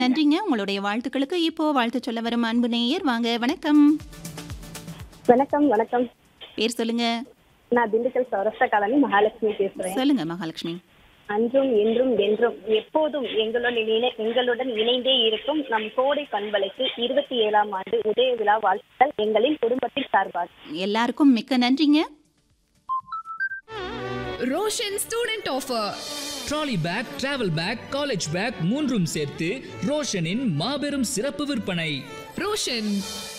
நன்றிங்க உங்களுடைய வாழ்த்துக்களுக்கு இப்போ வாழ்த்து சொல்ல வரும் அன்பு நேயர் வாங்க வணக்கம் வணக்கம் வணக்கம் பேர் சொல்லுங்க நான் திண்டுக்கல் சௌரஸ்ட காலனி மகாலட்சுமி பேசுறேன் சொல்லுங்க மகாலட்சுமி அன்றும் இன்றும் என்றும் எப்போதும் எங்களுடன் இணை- எங்களுடன் இணைந்தே இருக்கும் நம் கோடை பண்பலைக்கு இருபத்தி ஏழாம் ஆண்டு உதய விழா வாழ்த்துக்கள் எங்களின் குடும்பத்தின் சார்பாக எல்லாருக்கும் மிக்க நன்றிங்க Roshan student offer trolley bag travel bag college bag மூன்றும் சேர்த்து ரோஷனின் மாபெரும் சிறப்பு விற்பனை ரோஷன்